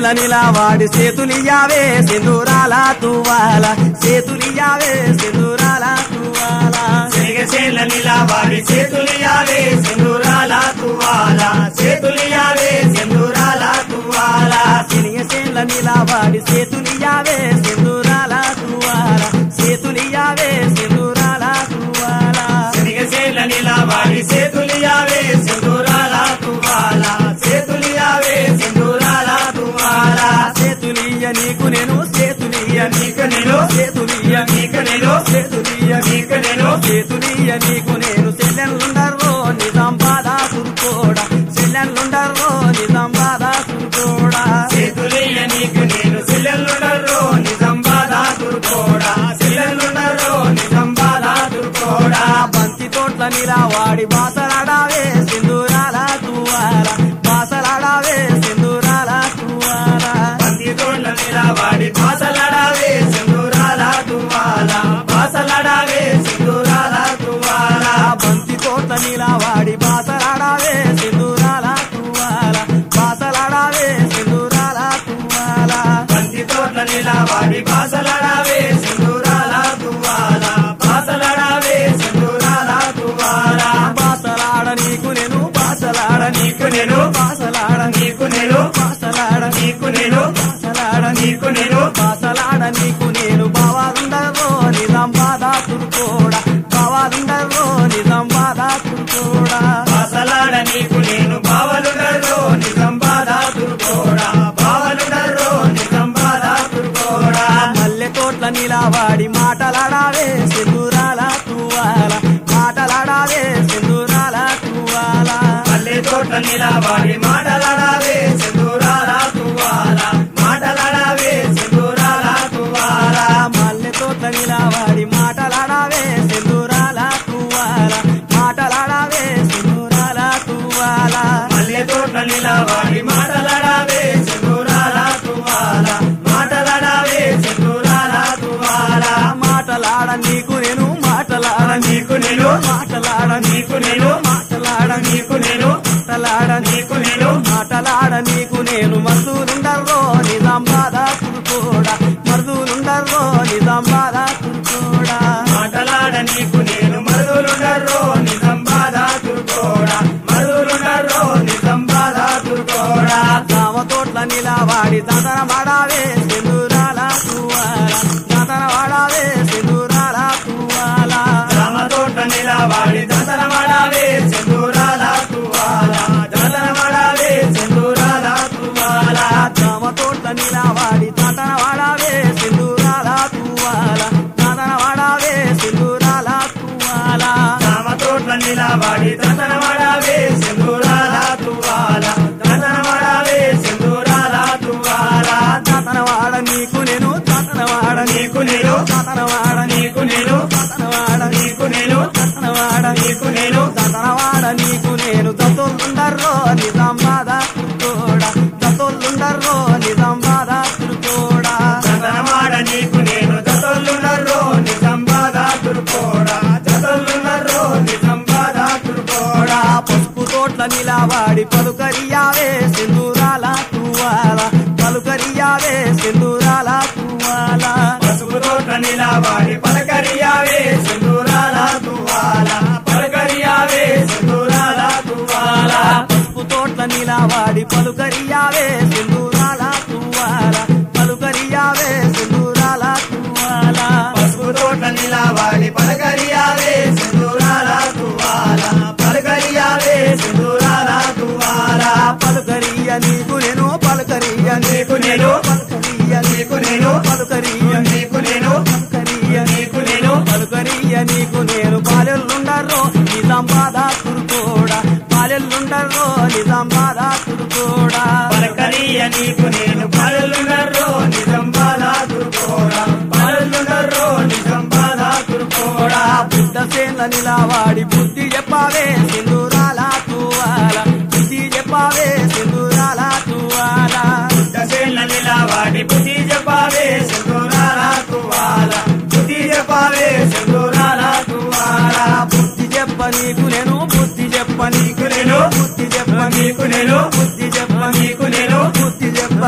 నిలవాడి చేతులియావే సింధూరాల తువాల చేతులియావే సింధూరాల తువాల శనగచేల నిలవాడి చేతులియావే సింధూరాల తువాల చేతులియావే సింధూరాల తువాల శనియసేల నిలవాడి చేతులియావే సింధూరాల తువాల చేతులియావే సింధూరాల తువాల శనగచేల నిలవాడి చేతులియావే సింధూరాల తువాల చేతులియావే సింధూరాల తువాల చేతులియ నీకు నేను చేతులియ నీకు నేను చేతులియ నీకు నేను చేతులియ నీకు నేను చేతులియ నీకు నేను చెల్లెళ్ళుండర్రో నిజాం బాధ సురుకోడా చెల్లెళ్ళుండర్రో నిజాం బాధ సురుకోడా చేతులియ నీకు నేను సిల్లెల్లుండరో నిజం బాధ దుర్కోడా సిల్లెల్లుండరో నిజం బాధ దుర్కోడా బంతి తోట్ల నిలవాడి బాసలాడావే సింధూరాల తువాల బాసలాడావే సింధూరాల తువాల పంది తోళ్ళ నిలవాడి బాసలాడావే సింధూరాల తువాల బాసలాడావే సింధూరాల తువాల బంతి తోట్ల నిలవాడి బాసలాడావే సింధూరాల తువాల బాసలాడావే సింధూరాల తువాల పంది తోట్ల నిలవాడి బాసలాడావే సింధూరాల తువాల బాసలాడావే సింధూరాల తువాల బాసలాడ నీకు నేను బాసలాడ నీకు నేను బాసలాడ నీకు నేను బాసలాడ నీకు నేను బాసలాడ నీకు నేను బాసలాడ నీకు నేను బావాలుండరో నిజాం బాధ తురుకోడా బావాలుండరో నిజాం బాధ తురుకోడా బాసలాడ నీకు నేను బావలుడరో నిజం బాధ దుర్కోడా బావలుడరో నిజం బాధ దుర్కోడా మల్లె తోట్ల నిలవాడి మాటలాడావే సింధూరాల తువాల మాటలాడావే సింధూరాల తువాల పల్లె తోట నిలబడి మాటలాడావే సింధూరాల తువాల మాటలాడావే సింధూరాల తువాల మల్లె తోట్ల నిలవాడి మాటలాడావే సింధూరాల తువాల మాటలాడావే సింధూరాల తువాల పల్లె తోట నిలబడి మాటలాడావే సింధూరాల తువాల మాటలాడావే సింధూరాల తువాల మాటలాడ నీకు నేను మాటలాడ నీకు నేను మాటలాడ నీకు నేను మాటలాడ నీకు నేను మాటలాడ నీకు నేను మాటలాడ నీకు నేను మరుదులుండర్రో నిజాం బాధ తురుకోడా మరుదులుండర్రో నిజాం బాధ తురుకోడా మాటలాడ నీకు నేను మరుదులుండరో నిజం బాధ దుర్కోడా మరుదులుండరో నిజం బాధ దుర్కోడా రామ తోట్ల నిలవాడి తంతన వాడావే సింధూరాల తువాల తంతన వాడావే సింధూరాల తువాల రామ తోట నిలవాడి దసర మడావే సింధూరాల తువాల దసర మడావే సింధూరాల తువాల రామ తోట్ల నిలవాడి తంతన వాడావే సింధూరాల తువాల తంతన వాడావే సింధూరాల తువాల రామ తోట నిలవాడి దసర మడావే సింధూరాల తువాల దసర మడావే సింధూరాల తువాల తాతనవాడ నీకు నేను తాతనవాడ నీకు నేను తాతనవాడ నీకు నేను తాతనవాడ నీకు నేను తాతనవాడ నీకు నేను తాతనవాడ నీకు నేను దత్తోళ్ళుండర్రో నిజాం బాధ తురుకోడా దత్తోళ్ళుండర్రో నిజాం బాధ తురుకోడా చందనమాడ నీకు నేను జతలున్నరో నిజం బాధ దుర్కోడా జతలున్నరో నిజం బాధ దుర్కోడా పసుపు తోట్ల నిలవాడి పలుకరియావే సింధూరాల తువాల పలుకరియావే సింధూరాల తువాల పసుపు తోట నిలబడి పలకరియావే సింధూరాల తువాల పలకరియావే సింధూరాల తువాల పసుపు తోట్ల నిలవాడి పలుకరియావే సింధూరాల తువాల పలుకరియావే సింధూరాల తువాల పసుపు తోట నిలబడి పలకరియావే సింధూరాల తువాల పలకరియావే సింధూరాల తువాల పలుకరియ నీకు నేను పలుకరియ నీకు నేను పలుకరియ నీకు నేను పలుకరియ నీకు నేను పలుకరియ నీకు నేను పలుకరియ నీకు నేను పాలెల్లుండర్రో నిజాం బాధ తురుకోడా పాలెల్లుండర్రో నిజాం బాధ తురుకోడా పలకరియ నీకు నేను పలులున్నరో నిజం బాధ దుర్కోడా పలులున్నరో నిజం బాధ దుర్కోడా బుద్ధ సేన నిలవాడి బుద్ధి చెప్పావే సింధూరాల తువాల బుద్ధి చెప్పావే సింధూరాల తువాల దశేళ్ళ నిలవాడి బుద్ధి చెప్పావే సింధూరాల తువాల బుద్ధి చెప్పావే సింధూరాల తువాల బుద్ధి చెప్ప నీకు నేను బుద్ధి చెప్ప నీకు నేను బుద్ధి చెప్ప నీకు నేను బుద్ధి చెప్ప నీకు నేను బుద్ధి చెప్ప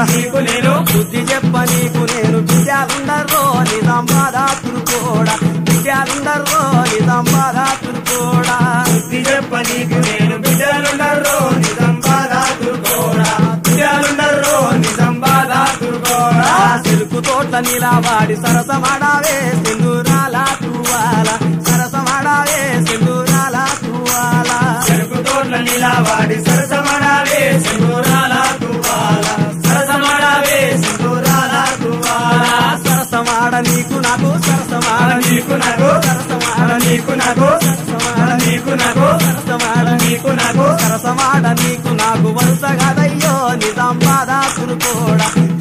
నీకు నేను బుద్ధి చెప్ప నీకు నేను విద్యాలుండరో నిజాంబాదా తురుకోడా విద్యాలుండరో నిజాంబాదా తురుకోడా బుద్ధి చెప్ప నీకు నేను బిడ్డలుండర్రో నిజం బాధ దుర్గోడా బిడ్డలుండర్రో నిజం బాధ దుర్గోడా ఆ చెరుకు తోట్ల నిలవాడి సరసమాడావే సింధూరాల తువాల సరసమాడావే సింధూరాల తువాల చెరుకు తోట్ల నిలవాడి సరసమడావే సింధూరాల తువాల సరసమడావే సింధూరాల తువాల సరసమాడ నీకు నాకు సరసమాడ నీకు నాకు సరసమాడ నీకు నాకు నీకు నాకు సరసమాడ నీకు నాకు సరసమాడ నీకు నాకు వరుస కాదయ్యో నిజాం బాధ తురుకోడా